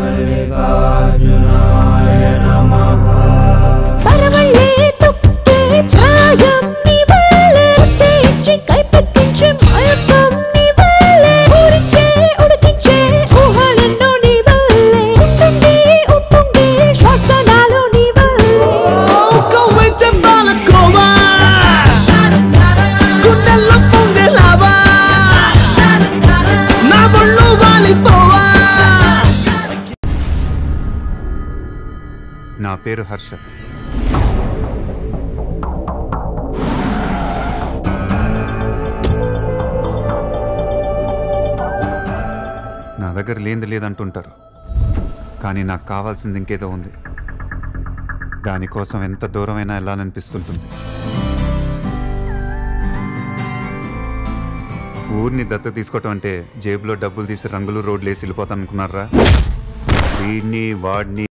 పరవళ్ళే తొక్కే ప్రాయం నీ వల్లే తెచ్చి కైపెక్కించే మయకం నీ వల్లే ఊరించే ఉడికించే ఊహలెన్నో నీ వల్లే ఉండండి ఉప్పొంగే శ్వాసనాలు నీ వల్లే కవ్వించే బాలకోవా గుండెల్లో పొంగెలావా నా ఒళ్ళు వాలిపోవా నా పేరు హర్ష నా దగ్గర లేనిది లేదంటుంటారు కానీ నాకు కావాల్సింది ఇంకేదో ఉంది దానికోసం ఎంత దూరమైనా వెళ్ళాలనిపిస్తుంటుంది ఊరిని దత్త తీసుకోవటం అంటే జేబులో డబ్బులు తీసి రంగులు రోడ్లు వేసి వెళ్ళిపోతాను అనుకున్నారా వీడిని వాడిని